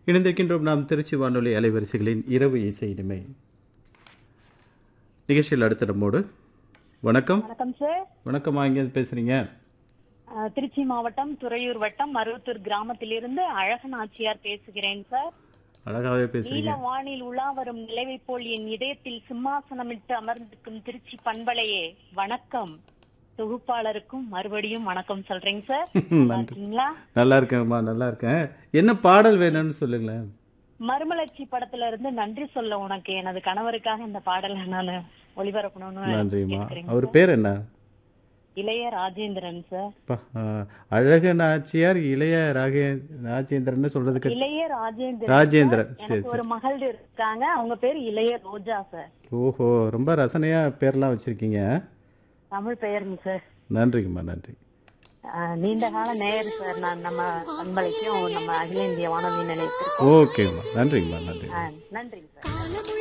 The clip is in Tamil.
இணைந்திருக்கின்றோம் நாம் திருச்சி வானொலி அலைவரிசைகளின் இரவு இசை இனிமை நிகழ்ச்சியில் அடுத்த நம்மோடு வணக்கம் வணக்கம் சார் வணக்கம்மா எங்கேருந்து பேசுறீங்க அஹ், திருச்சி மாவட்டம் துறையூர் வட்டம் மருவத்தூர் கிராமத்திலிருந்து அழகன் ஆச்சியார் பேசுகிறேன் சார் அழகாவே பேசுறீங்க நீல வானில் உலா வரும் நிலவை போல் என் இதயத்தில் சிம்மாசனமிட்டு அமர்ந்திருக்கும் திருச்சி பண்பலையே வணக்கம் தொகுப்பாளருக்கும் மறுபடியும் வணக்கம் சொல்றேங்க சார் நல்லா இருக்கீங்களா நல்லா இருக்கேன்மா நல்லா இருக்கேன் என்ன பாடல் வேணும்னு சொல்லுங்களேன் மறுமலர்ச்சி படத்துல இருந்து நன்றி சொல்ல உனக்கு எனது கணவருக்காக இந்த பாடலை நான் ஒளிபரப்பணும்னு நன்றிம்மா கேட்கிறேங்க. அவர் பேர் என்ன இளைய ராஜேந்திரன் சார் அப்பா, ஆ, அழகு நாச்சியார் இளைய ராகே ராஜேந்திரன் சொல்றதுக்கு இளைய ராஜேந்திரன் ராஜேந்திரன் சரி எனக்கு ஒரு மகள் இருக்காங்க அவங்க பேர் இளைய ரோஜா சார் ஓஹோ ரொம்ப ரசனையா பேர்லாம் வச்சிருக்கீங்க தமிழ் பெயருங்க சார் நன்றிங்கம்மா நன்றி ஆஹ் நீண்ட கால நேயர் சார் நான் நம்ம அன்பளிக்கும் நம்ம அகில இந்திய வானொலி நிலையத்திற்கும் ஓகேம்மா நன்றிங்கம்மா நன்றி ஆஹ் நன்றிங்க சார்